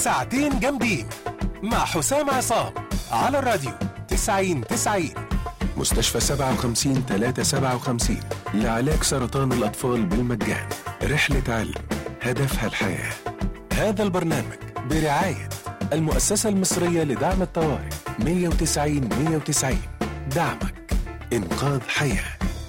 ساعتين جامدين مع حسام عصام على الراديو 90 90 مستشفى 57 357 لعلاج سرطان الأطفال بالمجان رحلة علم هدفها الحياة هذا البرنامج برعاية المؤسسة المصرية لدعم الطوارئ 190 190 دعمك إنقاذ حياه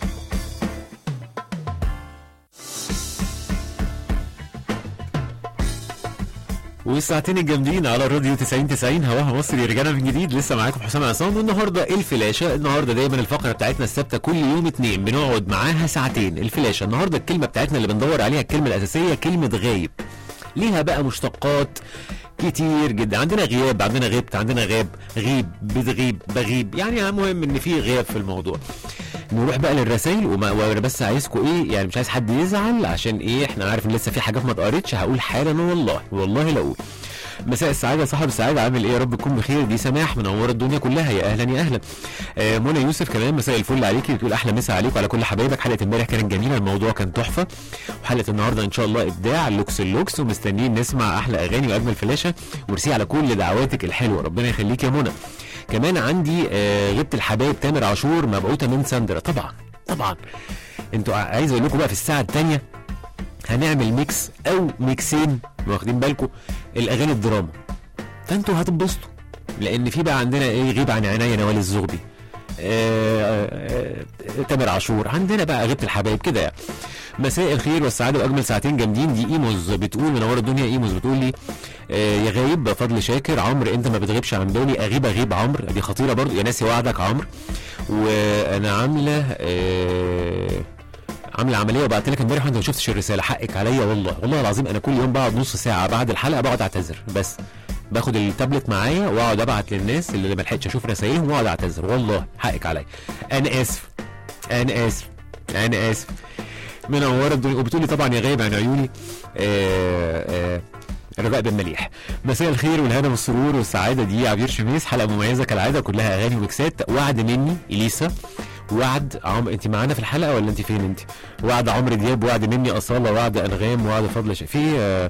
والساعتين الجامدين على الراديو 90 90 هواها مصري رجعنا من جديد لسه معاكم حسام عصام والنهارده الفلاشه النهارده دايما الفقره بتاعتنا الثابته كل يوم اتنين بنقعد معاها ساعتين الفلاشه النهارده الكلمه بتاعتنا اللي بندور عليها الكلمه الاساسيه كلمه غايب ليها بقى مشتقات كتير جدا عندنا غياب عندنا غبت عندنا غاب غيب بتغيب بغيب يعني مهم ان في غياب في الموضوع نروح بقى للرسائل وما- وانا بس عايزكم ايه يعني مش عايز حد يزعل عشان ايه احنا عارف ان لسه في حاجات ما اتقريتش هقول حالا والله والله لا اقول مساء السعادة صاحب السعادة عامل ايه يا رب تكون بخير دي سماح منورة الدنيا كلها يا اهلا يا اهلا آه منى يوسف كمان مساء الفل عليكي بتقول احلى مسا عليك وعلى كل حبايبك حلقة امبارح كانت جميلة الموضوع كان تحفة وحلقة النهاردة ان شاء الله ابداع لوكس اللوكس ومستنيين نسمع احلى اغاني واجمل فلاشة وميرسي على كل دعواتك الحلوة ربنا يخليك يا منى كمان عندي آه غبت الحبايب تامر عاشور مبعوثة من ساندرا طبعا طبعا انتوا ع- عايز اقول لكم بقى في الساعة الثانية هنعمل ميكس او ميكسين واخدين بالكم الاغاني الدراما فانتوا هتتبسطوا لان في بقى عندنا ايه غيب عن عينيا نوال الزغبي آه، آه، آه، تامر عاشور عندنا بقى غيبة الحبايب كده يعني مساء الخير والسعاده واجمل ساعتين جامدين دي ايموز بتقول منوره الدنيا ايموز بتقول لي آه، يا غايب فضل شاكر عمرو انت ما بتغيبش عن بالي اغيب اغيب عمرو دي خطيره برضو يا ناسي وعدك عمرو وانا عامله آه، عامله عمليه وبعت لك امبارح وانت ما شفتش الرساله حقك عليا والله والله العظيم انا كل يوم بقعد نص ساعه بعد الحلقه بقعد اعتذر بس باخد التابلت معايا واقعد ابعت للناس اللي ما لحقتش اشوف رسايلهم واقعد اعتذر والله حقك عليا انا اسف انا اسف انا اسف منوره الدنيا وبتقول لي طبعا يا غايب عن عيوني آه آه رجاء بن مليح مساء الخير والهنا والسرور والسعاده دي عبير شميس حلقه مميزه كالعاده كلها اغاني وميكسات وعد مني اليسا وعد عمرو انت معانا في الحلقه ولا انت فين انت وعد عمرو دياب وعد مني اصاله وعد انغام وعد فضل ش... في آه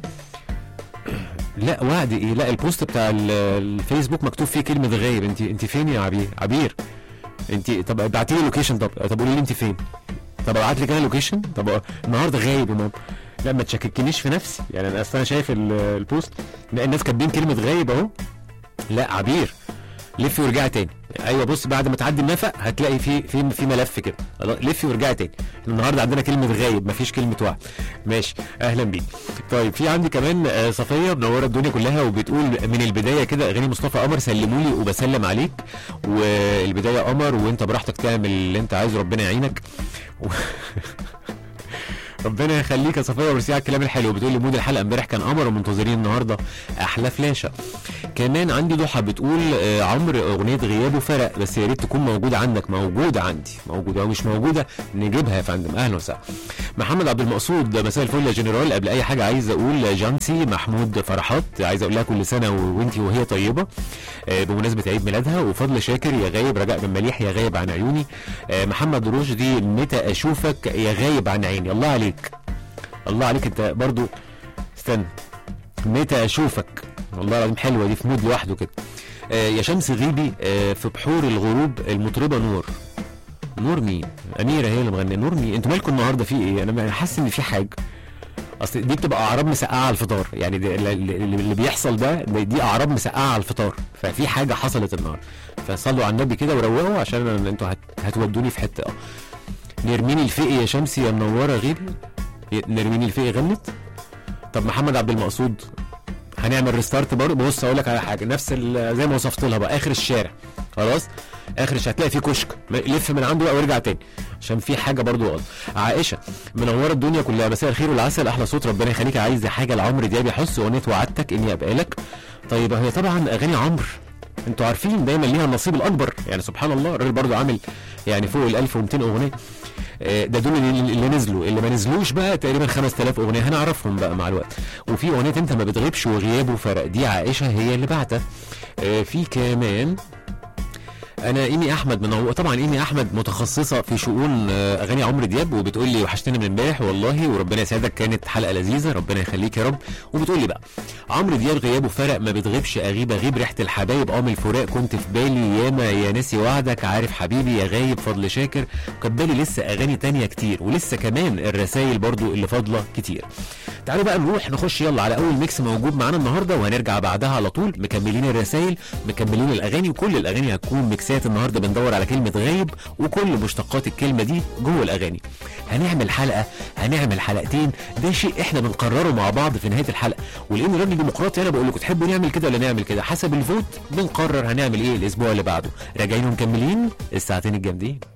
لا وعد ايه لا البوست بتاع ال- الفيسبوك مكتوب فيه كلمه غايب انت انت فين يا عبير عبير انت طب ابعتي لي لوكيشن طب طب قولي لي انت فين طب ابعت لك انا لوكيشن طب النهارده غايب يا ماما لا ما تشككنيش في نفسي يعني انا اصل انا شايف ال- البوست لا الناس كاتبين كلمه غايب اهو لا عبير لفي وارجعي تاني ايوه بص بعد ما تعدي النفق هتلاقي في في في ملف كده خلاص، لفي وارجعي تاني احنا النهارده عندنا كلمه غايب مفيش كلمه وعد ماشي اهلا بيك طيب في عندي كمان آه، صفيه منوره الدنيا كلها وبتقول من البدايه كده اغاني مصطفى قمر سلموا لي وبسلم عليك والبدايه قمر وانت براحتك تعمل اللي انت عايزه ربنا يعينك و... ربنا يخليك يا صفيه وميرسي على الكلام الحلو بتقول لي مود الحلقه امبارح كان قمر ومنتظرين النهارده احلى فلاشه كمان عندي ضحى بتقول آه، عمرو اغنيه غيابه فرق بس يا ريت تكون موجوده عندك موجوده عندي موجوده ومش موجوده نجيبها يا فندم اهلا وسهلا محمد عبد المقصود مساء الفل يا جنرال قبل اي حاجه عايز اقول جانسي محمود فرحات عايز اقول لها كل سنه و- وانتي وهي طيبه آه، بمناسبه عيد ميلادها وفضل شاكر يا غايب رجاء بن مليح يا غايب عن عيوني آه، محمد رشدي متى اشوفك يا غايب عن عيني الله عليك الله عليك انت برضو استنى متى اشوفك والله العظيم حلوه دي في مود لوحده كده آه يا شمس غيبي آه في بحور الغروب المطربه نور نور مين اميره هي اللي مغنيه نور مين انتوا مالكم النهارده في ايه انا أنا حاسس ان في حاجه اصل دي بتبقى اعراب مسقعه على الفطار يعني ده اللي, اللي بيحصل ده ده- دي اعراب مسقعه على الفطار ففي حاجه حصلت النهارده فصلوا على النبي كده وروقوا عشان أنا- انتوا هت... هتودوني في حته اه نرميني الفقي يا شمسي يا منوره غيبي نرميني الفقي غنت طب محمد عبد المقصود هنعمل ريستارت برضه بص اقول لك على حاجه نفس ال- زي ما وصفت لها بقى اخر الشارع خلاص اخر الشارع هتلاقي في كشك لف من عنده بقى وارجع تاني عشان في حاجه برضه غلط عائشه منوره الدنيا كلها مساء الخير والعسل احلى صوت ربنا يخليك عايز حاجه لعمرو دياب يحس اغنيه وعدتك اني ابقى لك طيب هي طبعا اغاني عمرو انتوا عارفين دايما ليها النصيب الاكبر يعني سبحان الله الراجل برضه عامل يعني فوق ال 1200 اغنيه آه، ده دول اللي, اللي نزلوا اللي ما نزلوش بقى تقريبا 5000 اغنيه هنعرفهم بقى مع الوقت وفي اغنيه انت ما بتغيبش وغيابه فرق دي عائشه هي اللي بعتها آه، في كمان انا ايمي احمد من طبعا ايمي احمد متخصصه في شؤون آه، اغاني عمرو دياب وبتقول لي وحشتني من امبارح والله وربنا يسعدك كانت حلقه لذيذه ربنا يخليك يا رب وبتقول لي بقى عمرو دياب غيابه فرق ما بتغيبش اغيب اغيب ريحه الحبايب قام الفراق كنت في بالي ياما يا ناسي وعدك عارف حبيبي يا غايب فضل شاكر كان بالي لسه اغاني تانية كتير ولسه كمان الرسايل برضو اللي فاضله كتير تعالوا بقى نروح نخش يلا على اول ميكس موجود معانا النهارده وهنرجع بعدها على طول مكملين الرسايل مكملين الاغاني وكل الاغاني هتكون ميكسات النهارده بندور على كلمه غايب وكل مشتقات الكلمه دي جوه الاغاني هنعمل حلقه هنعمل حلقتين ده شيء احنا بنقرره مع بعض في نهايه الحلقه ولان راجل ديمقراطي انا بقول لكم تحبوا نعمل كده ولا نعمل كده حسب الفوت بنقرر هنعمل ايه الاسبوع اللي بعده راجعين ومكملين الساعتين الجامدين